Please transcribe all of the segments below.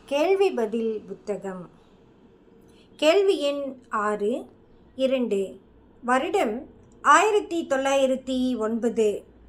கேள்வி பதில் புத்தகம் கேள்வி எண் ஆறு இரண்டு வருடம் ஆயிரத்தி தொள்ளாயிரத்தி ஒன்பது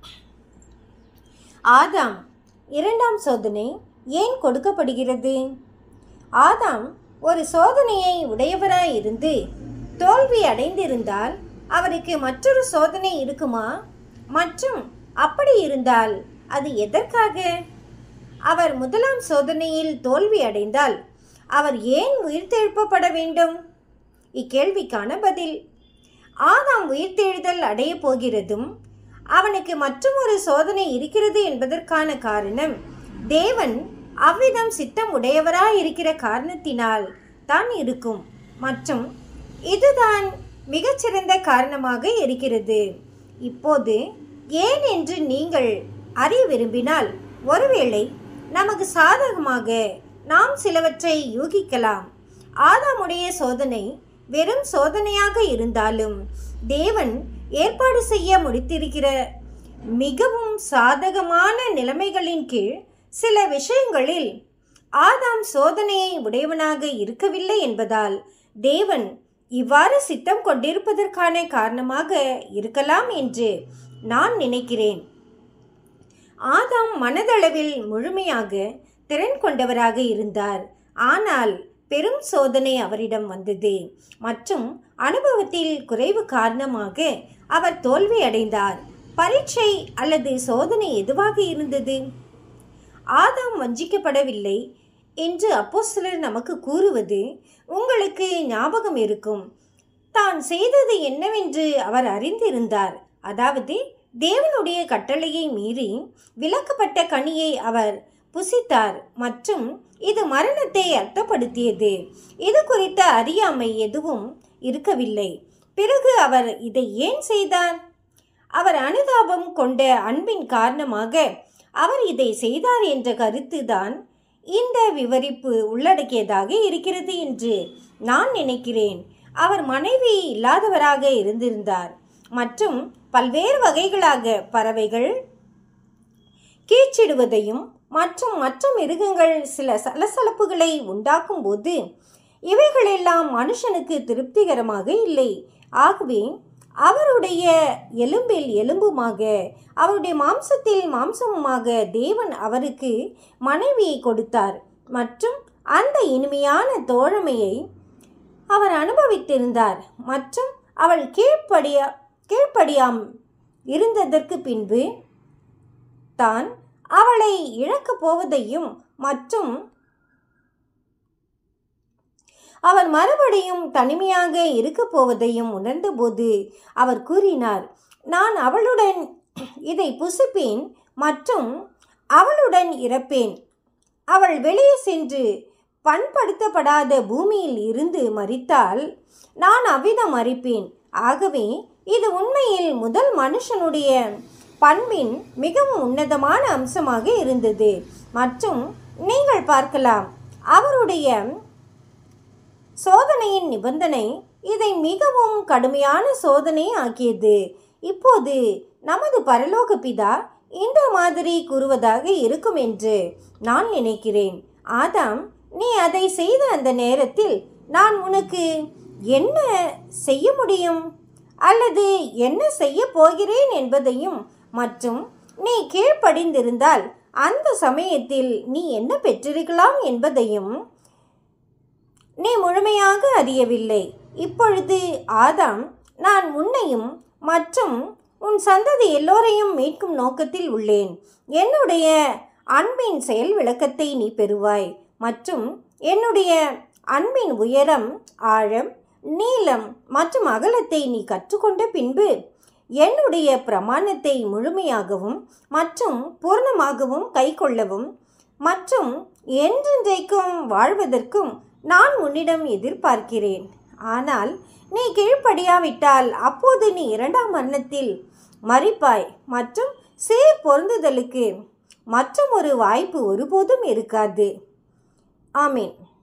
ஆதாம் இரண்டாம் சோதனை ஏன் கொடுக்கப்படுகிறது ஆதாம் ஒரு சோதனையை உடையவராய் இருந்து தோல்வி அடைந்திருந்தால் அவருக்கு மற்றொரு சோதனை இருக்குமா மற்றும் அப்படி இருந்தால் அது எதற்காக அவர் முதலாம் சோதனையில் தோல்வி அடைந்தால் அவர் ஏன் உயிர்த்தெழுப்பப்பட வேண்டும் இக்கேள்விக்கான பதில் ஆதாம் உயிர்த்தெழுதல் அடையப் போகிறதும் அவனுக்கு மற்றொரு சோதனை இருக்கிறது என்பதற்கான காரணம் தேவன் அவ்விதம் சித்தம் உடையவராய் இருக்கிற காரணத்தினால் தான் இருக்கும் மற்றும் இதுதான் மிகச்சிறந்த காரணமாக இருக்கிறது இப்போது ஏன் என்று நீங்கள் அறிய விரும்பினால் ஒருவேளை நமக்கு சாதகமாக நாம் சிலவற்றை யூகிக்கலாம் ஆதாமுடைய சோதனை வெறும் சோதனையாக இருந்தாலும் தேவன் ஏற்பாடு செய்ய முடித்திருக்கிற மிகவும் சாதகமான நிலைமைகளின் கீழ் சில விஷயங்களில் ஆதாம் சோதனையை உடையவனாக இருக்கவில்லை என்பதால் தேவன் இவ்வாறு சித்தம் கொண்டிருப்பதற்கான காரணமாக இருக்கலாம் என்று நான் நினைக்கிறேன் ஆதாம் மனதளவில் முழுமையாக திறன் கொண்டவராக இருந்தார் ஆனால் பெரும் சோதனை அவரிடம் வந்தது மற்றும் அனுபவத்தில் குறைவு காரணமாக அவர் தோல்வி அடைந்தார் பரீட்சை அல்லது சோதனை எதுவாக இருந்தது ஆதாம் வஞ்சிக்கப்படவில்லை என்று அப்போஸ்தலர் நமக்கு கூறுவது உங்களுக்கு ஞாபகம் இருக்கும் தான் செய்தது என்னவென்று அவர் அறிந்திருந்தார் அதாவது தேவனுடைய கட்டளையை மீறி விலக்கப்பட்ட கனியை அவர் புசித்தார் மற்றும் இது மரணத்தை அர்த்தப்படுத்தியது இது குறித்த அறியாமை எதுவும் இருக்கவில்லை பிறகு அவர் இதை ஏன் செய்தார் அவர் அனுதாபம் கொண்ட அன்பின் காரணமாக அவர் இதை செய்தார் என்ற கருத்துதான் இந்த விவரிப்பு உள்ளடக்கியதாக இருக்கிறது என்று நான் நினைக்கிறேன் அவர் மனைவி இல்லாதவராக இருந்திருந்தார் மற்றும் பல்வேறு வகைகளாக பறவைகள் கீச்சிடுவதையும் மற்றும் மற்ற மிருகங்கள் சில சலசலப்புகளை உண்டாக்கும் போது இவைகளெல்லாம் மனுஷனுக்கு திருப்திகரமாக இல்லை ஆகவே அவருடைய எலும்பில் எலும்புமாக அவருடைய மாம்சத்தில் மாம்சமுமாக தேவன் அவருக்கு மனைவியை கொடுத்தார் மற்றும் அந்த இனிமையான தோழமையை அவர் அனுபவித்திருந்தார் மற்றும் அவள் கீழ்ப்படிய கீழ்ப்படியாம் இருந்ததற்கு பின்பு தான் அவளை இழக்கப் போவதையும் மற்றும் அவர் மறுபடியும் தனிமையாக இருக்கப் போவதையும் உணர்ந்தபோது அவர் கூறினார் நான் அவளுடன் இதை புசிப்பேன் மற்றும் அவளுடன் இறப்பேன் அவள் வெளியே சென்று பண்படுத்தப்படாத பூமியில் இருந்து மறித்தால் நான் அவ்விதம் மறிப்பேன் ஆகவே இது உண்மையில் முதல் மனுஷனுடைய பண்பின் மிகவும் உன்னதமான அம்சமாக இருந்தது மற்றும் நீங்கள் பார்க்கலாம் அவருடைய சோதனையின் நிபந்தனை இதை மிகவும் கடுமையான சோதனை ஆக்கியது இப்போது நமது பரலோக பிதா இந்த மாதிரி கூறுவதாக இருக்கும் என்று நான் நினைக்கிறேன் ஆதாம் நீ அதை செய்த அந்த நேரத்தில் நான் உனக்கு என்ன செய்ய முடியும் அல்லது என்ன செய்ய போகிறேன் என்பதையும் மற்றும் நீ கீழ்ப்படிந்திருந்தால் அந்த சமயத்தில் நீ என்ன பெற்றிருக்கலாம் என்பதையும் நீ முழுமையாக அறியவில்லை இப்பொழுது ஆதாம் நான் உன்னையும் மற்றும் உன் சந்ததி எல்லோரையும் மீட்கும் நோக்கத்தில் உள்ளேன் என்னுடைய அன்பின் செயல் விளக்கத்தை நீ பெறுவாய் மற்றும் என்னுடைய அன்பின் உயரம் ஆழம் நீளம் மற்றும் அகலத்தை நீ கற்றுக்கொண்ட பின்பு என்னுடைய பிரமாணத்தை முழுமையாகவும் மற்றும் பூர்ணமாகவும் கைக்கொள்ளவும் மற்றும் என்றென்றைக்கும் வாழ்வதற்கும் நான் உன்னிடம் எதிர்பார்க்கிறேன் ஆனால் நீ கீழ்ப்படியாவிட்டால் அப்போது நீ இரண்டாம் மரணத்தில் மறிப்பாய் மற்றும் சீர் பொருந்துதலுக்கு மற்றும் ஒரு வாய்ப்பு ஒருபோதும் இருக்காது ஆமீன்